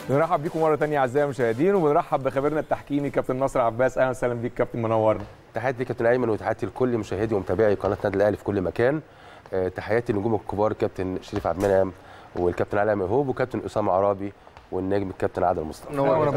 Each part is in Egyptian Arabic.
بنرحب بيكم مره ثانيه اعزائي المشاهدين وبنرحب بخبيرنا التحكيمي كابتن ناصر عباس اهلا وسهلا بيك كابتن منورنا تحياتي لكابتن ايمن وتحياتي لكل مشاهدي ومتابعي قناه النادي الاهلي في كل مكان آه، تحياتي للنجوم الكبار كابتن شريف عبد المنعم والكابتن علاء مهوب وكابتن اسامه عرابي والنجم الكابتن عادل مصطفى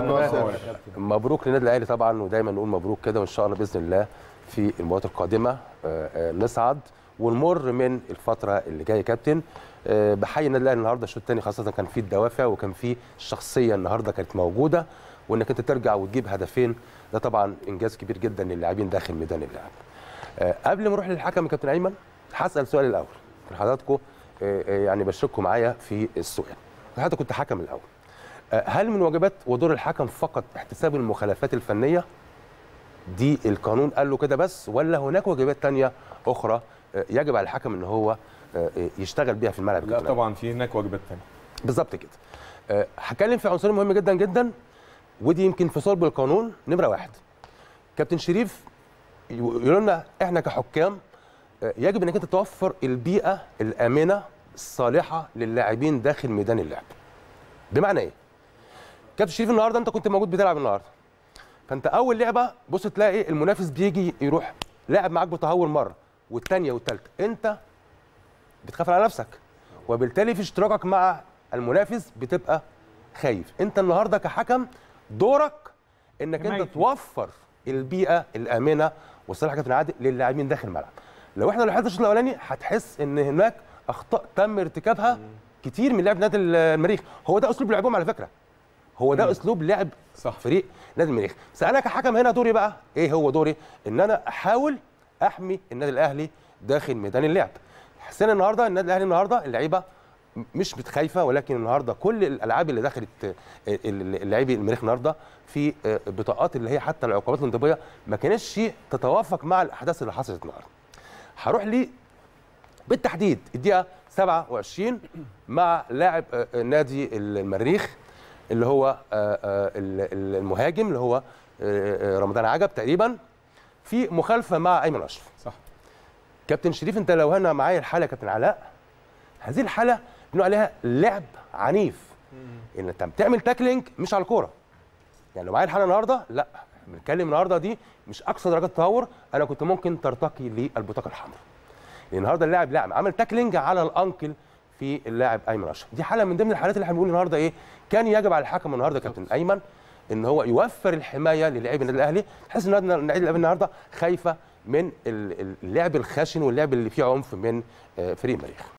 مبروك للنادي الاهلي طبعا ودايما نقول مبروك كده وان شاء الله باذن الله في المباريات القادمه آه، آه، نصعد ونمر من الفتره اللي جايه كابتن آه، بحيي النادي الاهلي النهارده الشوط الثاني خاصه كان فيه الدوافع وكان فيه الشخصيه النهارده كانت موجوده وانك انت ترجع وتجيب هدفين ده طبعا انجاز كبير جدا للاعبين داخل ميدان اللعب. آه، قبل ما نروح للحكم يا كابتن ايمن هسال سؤال الاول حضراتكم آه، آه، يعني بشارككم معايا في السؤال حضرتك كنت حكم الاول آه، هل من واجبات ودور الحكم فقط احتساب المخالفات الفنيه دي القانون قال له كده بس ولا هناك واجبات تانية اخرى آه، يجب على الحكم ان هو آه، آه، يشتغل بيها في الملعب يا لا كابتن أيمن؟ طبعا في هناك واجبات ثانيه بالظبط كده آه، هتكلم في عنصرين مهم جدا جدا ودي يمكن في صلب القانون نمره واحد كابتن شريف يقول لنا احنا كحكام آه، يجب انك انت توفر البيئه الامنه الصالحه للاعبين داخل ميدان اللعب بمعنى ايه كابتن شريف النهارده انت كنت موجود بتلعب النهارده فانت اول لعبه بص تلاقي المنافس بيجي يروح لاعب معاك بتهور مره والثانيه والثالثه انت بتخاف على نفسك وبالتالي في اشتراكك مع المنافس بتبقى خايف انت النهارده كحكم دورك انك انت حمايتي. توفر البيئه الامنه والصالحه كابتن عادل للاعبين داخل الملعب لو احنا لاحظنا الشوط الاولاني هتحس ان هناك اخطاء تم ارتكابها كتير من لاعب نادي المريخ هو ده اسلوب لعبهم على فكره هو ده اسلوب لعب صح فريق نادي المريخ بس انا كحكم هنا دوري بقى ايه هو دوري ان انا احاول احمي النادي الاهلي داخل ميدان اللعب حسينا النهارده النادي الاهلي النهارده اللعيبه مش بتخايفه ولكن النهارده كل الالعاب اللي دخلت اللاعبي المريخ النهارده في بطاقات اللي هي حتى العقوبات الانضباطيه ما كانتش تتوافق مع الاحداث اللي حصلت النهارده هروح لي بالتحديد الدقيقه 27 مع لاعب آه، نادي المريخ اللي هو آه، آه، ال- المهاجم اللي هو آه، آه، رمضان عجب تقريبا في مخالفه مع ايمن اشرف صح كابتن شريف انت لو هنا معايا الحاله يا كابتن علاء هذه الحاله بنقول عليها لعب عنيف ان انت بتعمل تاكلينج مش على الكوره يعني لو معايا الحاله النهارده لا بنتكلم النهارده دي مش اقصى درجات التهور انا كنت ممكن ترتقي للبطاقه الحمراء لان النهارده اللاعب لاعب عمل تاكلينج على الانكل في اللاعب ايمن اشرف دي حاله من ضمن الحالات اللي احنا بنقول النهارده ايه كان يجب على الحكم النهارده يا كابتن ايمن ان هو يوفر الحمايه للاعبي النادي الاهلي تحس ان النادي الاهلي النهارده خايفه من ال- ال- اللعب الخشن واللعب اللي فيه عنف من آه، فريق المريخ